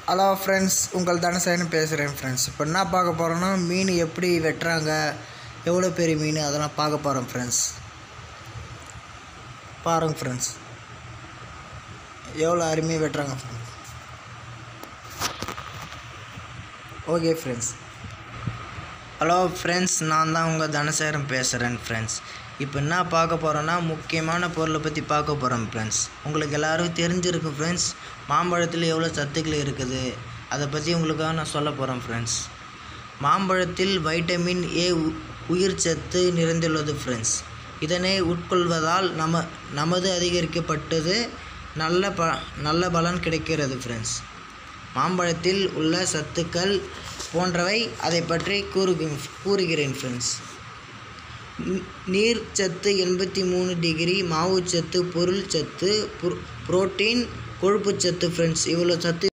hello friends உங்கள் தனசேகரன் பேசுகிறேன் friends இப்போ என்ன பார்க்க போகிறோன்னா மீன் எப்படி வெட்டுறாங்க எவ்வளோ பெரிய மீன் அதெல்லாம் பார்க்க போகிறோம் ஃப்ரெண்ட்ஸ் பாருங்க ஃப்ரெண்ட்ஸ் எவ்வளோ அருமையாக வெட்டுறாங்க friends okay friends hello friends நான் தான் உங்கள் தனசேகரன் பேசுகிறேன் ஃப்ரெண்ட்ஸ் இப்போ என்ன பார்க்க போகிறோன்னா முக்கியமான பொருளை பற்றி பார்க்க போகிறோம் ஃப்ரெண்ட்ஸ் உங்களுக்கு எல்லாரும் தெரிஞ்சிருக்கும் ஃப்ரெண்ட்ஸ் மாம்பழத்தில் எவ்வளோ சத்துக்கள் இருக்குது அதை பற்றி உங்களுக்காக நான் சொல்ல போகிறேன் ஃப்ரெண்ட்ஸ் மாம்பழத்தில் வைட்டமின் ஏ உ- உயிர் சத்து நிறைந்துள்ளது ஃப்ரெண்ட்ஸ் இதனை உட்கொள்வதால் நம நமது அதிகரிக்கப்பட்டது நல்ல ப நல்ல பலன் கிடைக்கிறது ஃப்ரெண்ட்ஸ் மாம்பழத்தில் உள்ள சத்துக்கள் போன்றவை அதை பற்றி கூறுகு கூறுகிறேன் ஃப்ரெண்ட்ஸ் நீர் சத்து எண்பத்தி மூணு டிகிரி மாவுச்சத்து பொருள் சத்து புரோட்டீன் கொழுப்புச்சத்து ஃப்ரெண்ட்ஸ் இவ்வளோ சத்து